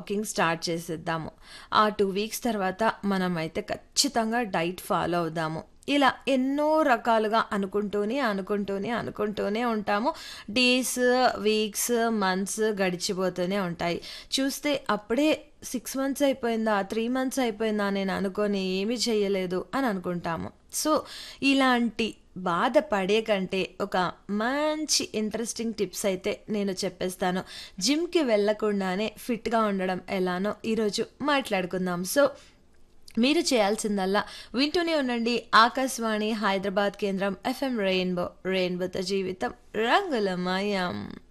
walking start చేసేద్దాము ఆ two weeks తర్వాత మనమైతే ఖచ్చితంగా డైట్ ఫాలో అవుదాము ఇలా ఎన్నో రకాలుగా అనుకుంటూనే అనుకుంటూనే అనుకుంటూనే ఉంటాము డేస్ వీక్స్ మంత్స్ గడిచిపోతూనే ఉంటాయి చూస్తే అప్పుడే సిక్స్ మంత్స్ అయిపోయిందా త్రీ మంత్స్ అయిపోయిందా నేను అనుకొని ఏమీ చేయలేదు అని అనుకుంటాము సో ఇలాంటి బాధపడే కంటే ఒక మంచి ఇంట్రెస్టింగ్ టిప్స్ అయితే నేను చెప్పేస్తాను జిమ్కి వెళ్ళకుండానే ఫిట్గా ఉండడం ఎలానో ఈరోజు మాట్లాడుకుందాం సో మీరు చేయాల్సిందల్లా వింటూనే ఉండండి ఆకాశవాణి హైదరాబాద్ కేంద్రం ఎఫ్ఎం రెయిన్బో రెయిన్బోతో జీవితం రంగులమయం